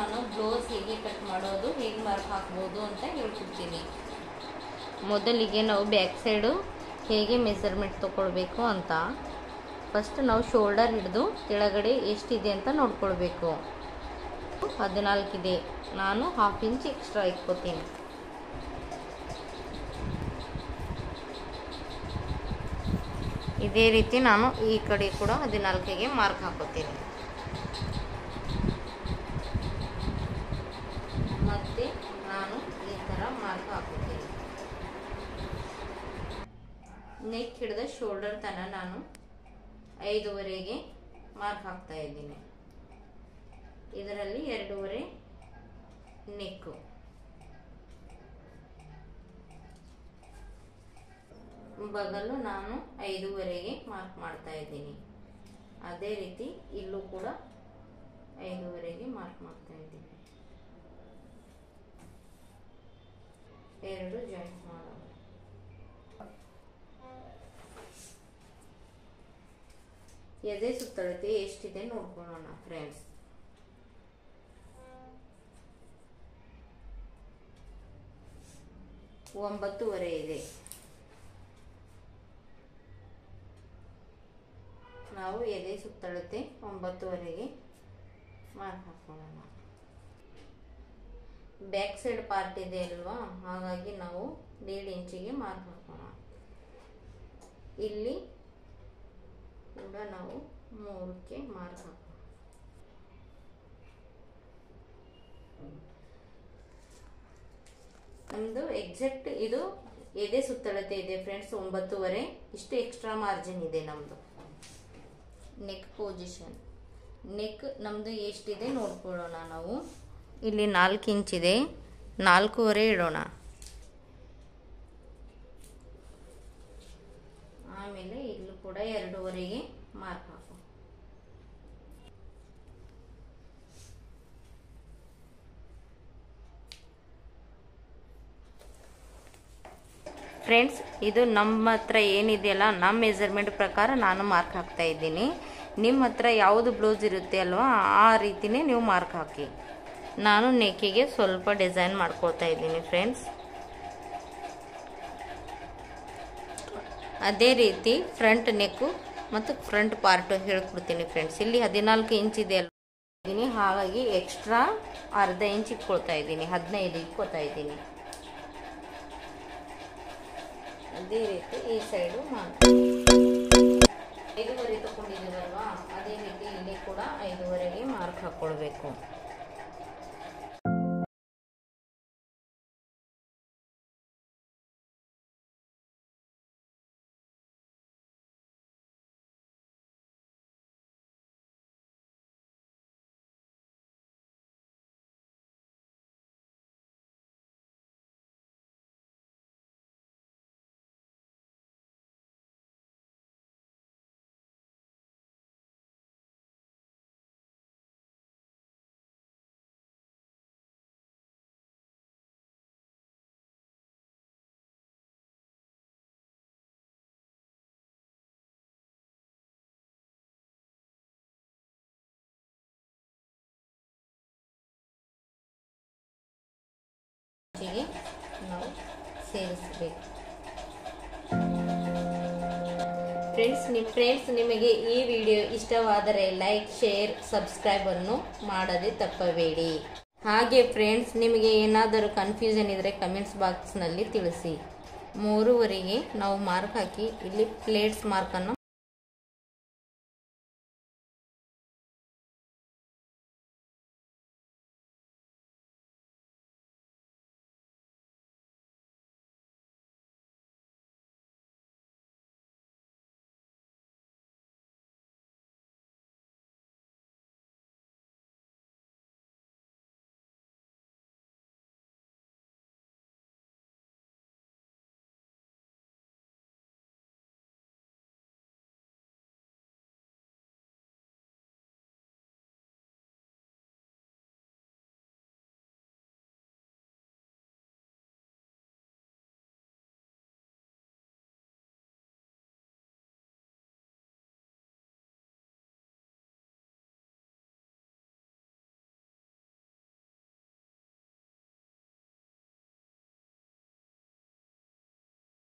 ನಾನು ಬ್ಲೌಸ್ ಹೇಗೆ ಕಟ್ ಮಾಡೋದು ಹೇಗೆ ಮಾರ್ಕ್ ಹಾಕ್ಬೋದು ಅಂತ ಹೇಳ್ಕೊಡ್ತೀನಿ ಮೊದಲಿಗೆ ನಾವು ಬ್ಯಾಕ್ ಸೈಡು ಹೇಗೆ ಮೆಸರ್ಮೆಂಟ್ ತೊಗೊಳ್ಬೇಕು ಅಂತ ಫಸ್ಟ್ ನಾವು ಶೋಲ್ಡರ್ ಹಿಡಿದು ಕೆಳಗಡೆ ಎಷ್ಟಿದೆ ಅಂತ ನೋಡ್ಕೊಳ್ಬೇಕು ಹದಿನಾಲ್ಕಿದೆ ನಾನು ಹಾಫ್ ಇಂಚ್ ಎಕ್ಸ್ಟ್ರಾ ಇಟ್ಕೋತೀನಿ ಇದೇ ರೀತಿ ನಾನು ಈ ಕಡೆ ಕೂಡ ಹದಿನಾಲ್ಕಿಗೆ ಮಾರ್ಕ್ ಹಾಕೋತೀನಿ ಮತ್ತೆ ನಾನು ಈ ಥರ ಮಾರ್ಕ್ ಹಾಕೋತೀನಿ ನೆಕ್ ಹಿಡಿದ ಶೋಲ್ಡರ್ ತನ ನಾನು ಐದುವರೆಗೆ ಮಾರ್ಕ್ ಹಾಕ್ತಾ ಇದ್ದೀನಿ ಇದರಲ್ಲಿ ಎರಡೂವರೆ ನೆಕ್ಕು ಬಗಲು ನಾನು ಐದೂವರೆಗೆ ಮಾರ್ಕ್ ಮಾಡ್ತಾ ಇದ್ದೀನಿ ಅದೇ ರೀತಿ ಇಲ್ಲೂ ಕೂಡ ಐದೂವರೆಗೆ ಮಾರ್ಕ್ ಮಾಡ್ತಾ ಇದ್ದೀನಿ ಎರಡು ಜಾಯಿಂಟ್ ಮಾಡೋಣ ಎದೆ ಸುತ್ತಳತೆ ಎಷ್ಟಿದೆ ನೋಡ್ಕೊಳ್ಳೋಣ ಫ್ರೆಂಡ್ಸ್ ಒಂಬತ್ತುವರೆ ಇದೆ ನಾವು ಎದೆ ಸುತ್ತಳತೆ ಒಂಬತ್ತುವರೆಗೆ ಮಾರ್ಕ್ ಹಾಕೊಳ್ಳೋಣ ಬ್ಯಾಕ್ ಸೈಡ್ ಪಾರ್ಟ್ ಇದೆ ಅಲ್ವಾ ಹಾಗಾಗಿ ನಾವು ದೇಡ್ ಇಂಚಿಗೆ ಮಾರ್ಕ್ ಹಾಕೋಣ ಇಲ್ಲಿ ಕೂಡ ನಾವು ಮೂರಕ್ಕೆ ಮಾರ್ಕ್ ಹಾಕೋಣ ನಮ್ಮದು ಎಕ್ಸಾಕ್ಟ್ ಇದು ಎದೆ ಸುತ್ತಳತೆ ಇದೆ ಫ್ರೆಂಡ್ಸ್ ಒಂಬತ್ತುವರೆ ಇಷ್ಟು ಎಕ್ಸ್ಟ್ರಾ ಮಾರ್ಜಿನ್ ಇದೆ ನಮ್ಮದು ನೆಕ್ ಪೊಸಿಷನ್ ನೆಕ್ ನಮ್ಮದು ಎಷ್ಟಿದೆ ನೋಡ್ಕೊಳ್ಳೋಣ ನಾವು ಇಲ್ಲಿ ನಾಲ್ಕು ಇಂಚಿದೆ ನಾಲ್ಕೂವರೆ ಇಡೋಣ ಆಮೇಲೆ ಇಲ್ಲೂ ಕೂಡ ಎರಡೂವರೆಗೆ ಮಾರ್ಕ್ ಹಾಕು ಫ್ರೆಂಡ್ಸ್ ಇದು ನಮ್ಮ ಹತ್ರ ಏನಿದೆಯಲ್ಲ ನಮ್ಮ ಮೆಜರ್ಮೆಂಟ್ ಪ್ರಕಾರ ನಾನು ಮಾರ್ಕ್ ಹಾಕ್ತಾ ಇದ್ದೀನಿ ನಿಮ್ಮ ಹತ್ರ ಯಾವುದು ಬ್ಲೌಸ್ ಇರುತ್ತೆ ಅಲ್ವಾ ಆ ರೀತಿನೇ ನೀವು ಮಾರ್ಕ್ ಹಾಕಿ ನಾನು ನೆಕ್ಕಿಗೆ ಸ್ವಲ್ಪ ಡಿಸೈನ್ ಮಾಡ್ಕೊಳ್ತಾ ಇದ್ದೀನಿ ಫ್ರೆಂಡ್ಸ್ ಅದೇ ರೀತಿ ಫ್ರಂಟ್ ನೆಕ್ಕು ಮತ್ತು ಫ್ರಂಟ್ ಪಾರ್ಟು ಹೇಳ್ಕೊಡ್ತೀನಿ ಫ್ರೆಂಡ್ಸ್ ಇಲ್ಲಿ ಹದಿನಾಲ್ಕು ಇಂಚ್ ಇದೆ ಅಲ್ವಾ ಹಾಗಾಗಿ ಎಕ್ಸ್ಟ್ರಾ ಅರ್ಧ ಇಂಚ್ ಇಟ್ಕೊಳ್ತಾ ಇದ್ದೀನಿ ಹದಿನೈದು ಇಟ್ಕೊಳ್ತಾ ಇದ್ದೀನಿ ಅದೇ ರೀತಿ ಈ ಸೈಡು ಮಾಡಿ ಐದೂವರೆ ತಗೊಂಡಿದ್ದೀವಲ್ವಾ ಅದೇ ರೀತಿ ಇಲ್ಲಿ ಕೂಡ ಐದೂವರೆಗೆ ಮಾರ್ಕ್ ಹಾಕ್ಕೊಳ್ಬೇಕು ಗೆ ನಾವು ಸೇರಿಸಬೇಕು ಫ್ರೆಂಡ್ಸ್ ನಿಮ್ಮ ಫ್ರೆಂಡ್ಸ್ ನಿಮಗೆ ಈ ವಿಡಿಯೋ ಇಷ್ಟವಾದರೆ ಲೈಕ್ ಶೇರ್ ಸಬ್ಸ್ಕ್ರೈಬ್ ಅನ್ನು ಮಾಡದೆ ತಪ್ಪಬೇಡಿ ಹಾಗೆ ಫ್ರೆಂಡ್ಸ್ ನಿಮಗೆ ಏನಾದರೂ ಕನ್ಫ್ಯೂಷನ್ ಇದ್ದರೆ ಕಮೆಂಟ್ಸ್ ಬಾಕ್ಸ್ನಲ್ಲಿ ತಿಳಿಸಿ ಮೂರುವರೆಗೆ ನಾವು ಮಾರ್ಕ್ ಹಾಕಿ ಇಲ್ಲಿ ಪ್ಲೇಟ್ಸ್ ಮಾರ್ಕನ್ನು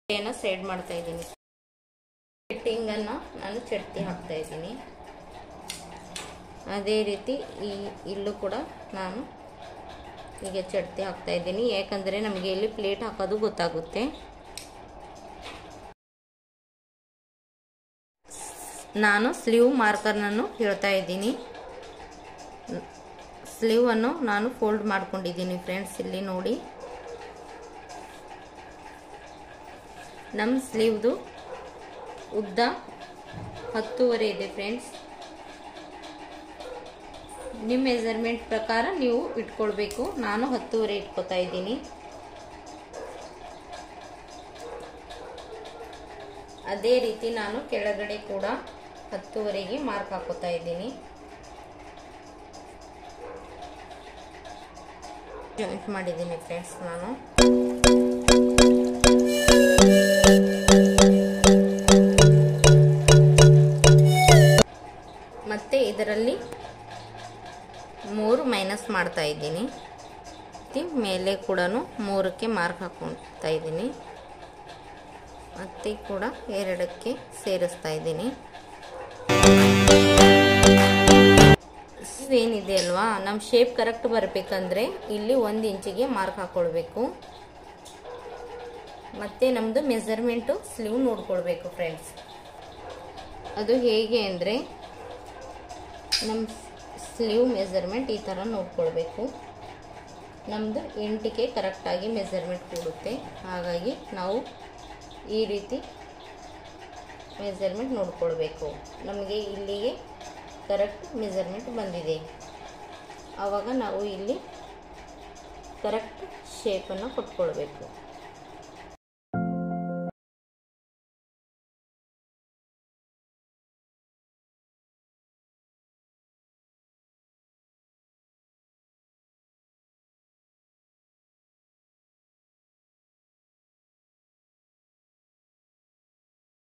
ಏನೋ ಸೈಡ್ ಮಾಡ್ತಾ ಇದ್ದೀನಿ ಫಿಟ್ಟಿಂಗನ್ನು ನಾನು ಚಟ್ತಿ ಹಾಕ್ತಾ ಇದ್ದೀನಿ ಅದೇ ರೀತಿ ಈ ಇಲ್ಲೂ ಕೂಡ ನಾನು ಹೀಗೆ ಚಟ್ತಿ ಹಾಕ್ತಾ ಇದ್ದೀನಿ ಯಾಕಂದರೆ ನಮಗೆ ಇಲ್ಲಿ ಪ್ಲೇಟ್ ಹಾಕೋದು ಗೊತ್ತಾಗುತ್ತೆ ನಾನು ಸ್ಲೀವ್ ಮಾರ್ಕರ್ನನ್ನು ಹೇಳ್ತಾ ಇದ್ದೀನಿ ಸ್ಲೀವನ್ನು ನಾನು ಫೋಲ್ಡ್ ಮಾಡ್ಕೊಂಡಿದ್ದೀನಿ ಫ್ರೆಂಡ್ಸ್ ಇಲ್ಲಿ ನೋಡಿ ನಮ್ಮ ಸ್ಲೀವ್ದು ಉದ್ದ ಹತ್ತುವರೆ ಇದೆ ಫ್ರೆಂಡ್ಸ್ ನಿಮ್ಮ ಮೆಜರ್ಮೆಂಟ್ ಪ್ರಕಾರ ನೀವು ಇಟ್ಕೊಳ್ಬೇಕು ನಾನು ಹತ್ತುವರೆ ಇಟ್ಕೋತಾ ಇದ್ದೀನಿ ಅದೇ ರೀತಿ ನಾನು ಕೆಳಗಡೆ ಕೂಡ ಹತ್ತುವರೆಗೆ ಮಾರ್ಕ್ ಹಾಕೋತಾ ಇದ್ದೀನಿ ಜಾಯಿಂಟ್ ಮಾಡಿದ್ದೀನಿ ಫ್ರೆಂಡ್ಸ್ ನಾನು ಮತ್ತೆ ಇದರಲ್ಲಿ ಮೂರು ಮೈನಸ್ ಮಾಡ್ತಾ ಇದ್ದೀನಿ ಮೇಲೆ ಕೂಡ ಮೂರಕ್ಕೆ ಮಾರ್ಕ್ ಹಾಕೊತಾ ಇದ್ದೀನಿ ಮತ್ತೆ ಕೂಡ ಎರಡಕ್ಕೆ ಸೇರಿಸ್ತಾ ಇದ್ದೀನಿ ಏನಿದೆ ಅಲ್ವಾ ನಮ್ಮ ಶೇಪ್ ಕರೆಕ್ಟ್ ಬರಬೇಕಂದ್ರೆ ಇಲ್ಲಿ ಒಂದು ಇಂಚಿಗೆ ಮಾರ್ಕ್ ಹಾಕ್ಕೊಳ್ಬೇಕು ಮತ್ತು ನಮ್ಮದು ಮೆಜರ್ಮೆಂಟು ಸ್ಲೀವ್ ನೋಡ್ಕೊಳ್ಬೇಕು ಫ್ರೆಂಡ್ಸ್ ಅದು ಹೇಗೆ ಅಂದರೆ ನಮ್ಮ ಸ್ಲೀವ್ ಮೆಜರ್ಮೆಂಟ್ ಈ ಥರ ನೋಡ್ಕೊಳ್ಬೇಕು ನಮ್ಮದು ಎಂಟಿಗೆ ಕರೆಕ್ಟಾಗಿ ಮೆಜರ್ಮೆಂಟ್ ಕೊಡುತ್ತೆ ಹಾಗಾಗಿ ನಾವು ಈ ರೀತಿ ಮೆಜರ್ಮೆಂಟ್ ನೋಡ್ಕೊಳ್ಬೇಕು ನಮಗೆ ಇಲ್ಲಿಗೆ ಕರೆಕ್ಟ್ ಮೆಜರ್ಮೆಂಟ್ ಬಂದಿದೆ ಆವಾಗ ನಾವು ಇಲ್ಲಿ ಕರೆಕ್ಟ್ ಶೇಪನ್ನು ಕೊಟ್ಕೊಳ್ಬೇಕು